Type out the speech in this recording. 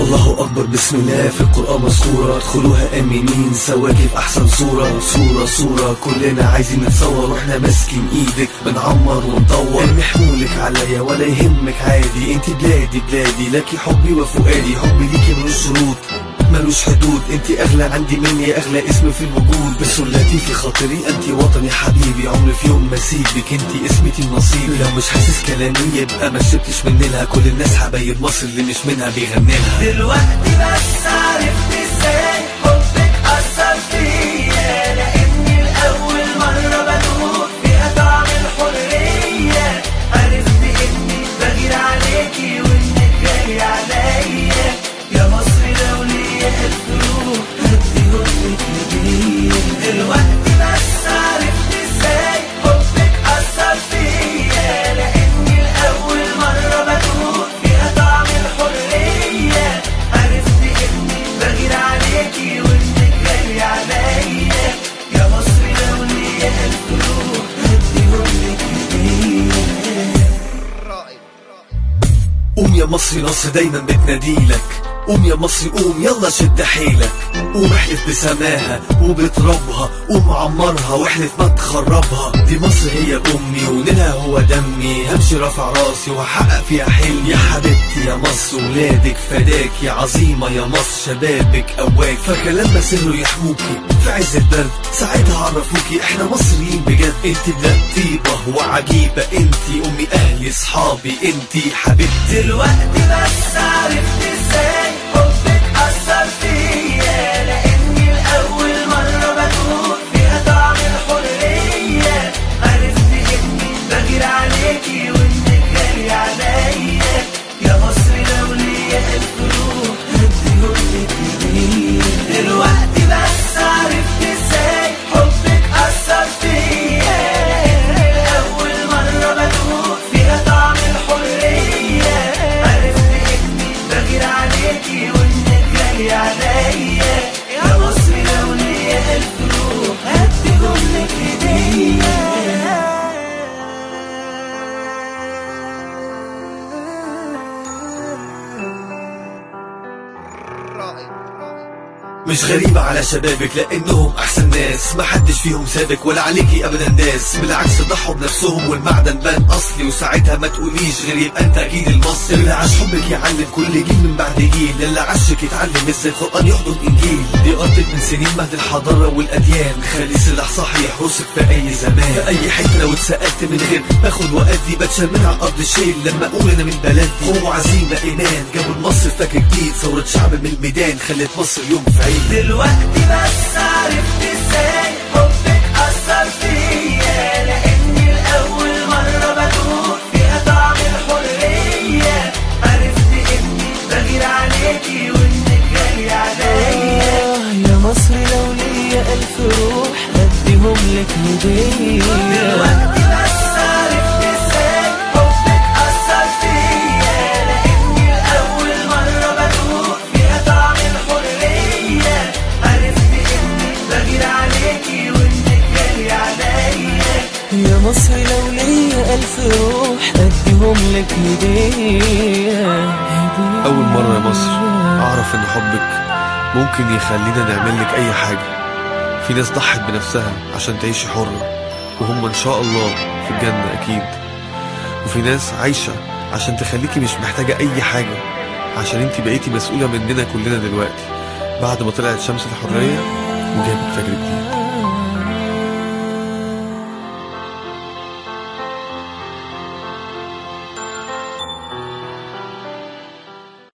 الله أكبر بسم الله في القرآن مذكورة ادخلوها آمنين سواكي في أحسن صورة صورة صورة كلنا عايزين نتصور واحنا ماسكين ايدك بنعمر ونطور ارمي حمولك عليا ولا يهمك عادي انت بلادي بلادي لكي حبي وفؤادي حبي ليكي ملوش شروط ملوش حدود انت اغلى عندي مني اغلى اسم في الوجود بسلتي في خاطري انت وطني حبيبي عمري في يوم ما اسيبك انت اسمتي النصيب لو مش حاسس كلامي يبقى ما شربتش من لها كل الناس حبايب مصر اللي مش منها بيغني لها دلوقتي بس عرفت ازاي حبك اثر فيا لاني لاول مره بدوق فيها طعم الحريه عرفت اني بغير عليكي وانك غالي عليا يا مصر لو ليا الف روح هدي حبك ليا دلوقتي بس عرفت ازاي حبك اثر فيا لاني لاول مره بدوق فيها طعم الحريه عرفت اني بغير عليكي وانك غالي عليا يا مصر لو ليا الف روح هدي حبك ليا قوم يا مصري نصر دايما بتناديلك قوم يا مصري قوم يلا شد حيلك قوم احلف بسماها وبترابها قوم عمرها واحلف ما تخربها دي مصر هي امي ونيلها هو دمي همشي رافع راسي وهحقق فيها حلمي يا حبيبتي يا مصر ولادك فداك يا عظيمة يا مصر شبابك قواك فاكرة لما سهروا يحموكي في عز البرد ساعتها عرفوكي احنا مصريين بجد انت بلاد طيبة وعجيبة انت امي اهلي صحابي انت حبيبتي دلوقتي بس عرفت ازاي حبك اثر فيا لاني لاول مره بدوق فيها طعم الحريه عرفت اني بغير عليكي وانك غالي عليا يا مصر لو ليا الف روح هدي حبك ليا دلوقتي بس عرفت ازاي حبك اثر فيا لاني لاول مره بدوق فيها طعم الحريه عرفت اني بغير عليكي وانك غالي عليا يا مصر لو ليا الف روح هديهم لك هديه مش غريبة على شبابك لأنهم أحسن ناس ما حدش فيهم سابك ولا عليكي أبدا داس بالعكس ضحوا بنفسهم والمعدن بان أصلي وساعتها ما تقوليش غير يبقى أنت أكيد المصري اللي عاش حبك يعلم كل جيل من بعد جيل اللي عاشك يتعلم ازاي القرآن يحضن إنجيل دي أرضك من سنين مهد الحضارة والأديان خلي سلاح صاحي يحرسك في أي زمان في أي حتة لو اتسألت من غير باخد وأدي بتشال من على الأرض شيل لما أقول أنا من بلدي قوة عزيمة إيمان جابوا لمصر فاكر جديد ثورة شعب من الميدان خلت مصر يوم في عيد دلوقتي بس عرفت ازاي حبك اثر فيا لاني لاول مره بدوق فيها طعم الحريه عرفت اني بغير عليكي وانك غالي عليا يا مصر لو ليا ألف روح أديهم لك هدية دلوقتي بس عرفت ازاي حبك اثر فيا لاني لاول مره بدوق فيها طعم الحريه عرفت اني بغير عليكي وانك غالي عليا يا مصر لو ليا ألف روح أديهم لك هدية هدية أول مرة يا مصر أعرف إن حبك ممكن يخلينا نعمل لك أي حاجة في ناس ضحت بنفسها عشان تعيشي حرة وهم إن شاء الله في الجنة أكيد وفي ناس عايشة عشان تخليكي مش محتاجة أي حاجة عشان انتي بقيتي مسؤولة مننا كلنا دلوقتي بعد ما طلعت شمس الحرية وجابت فجر جديد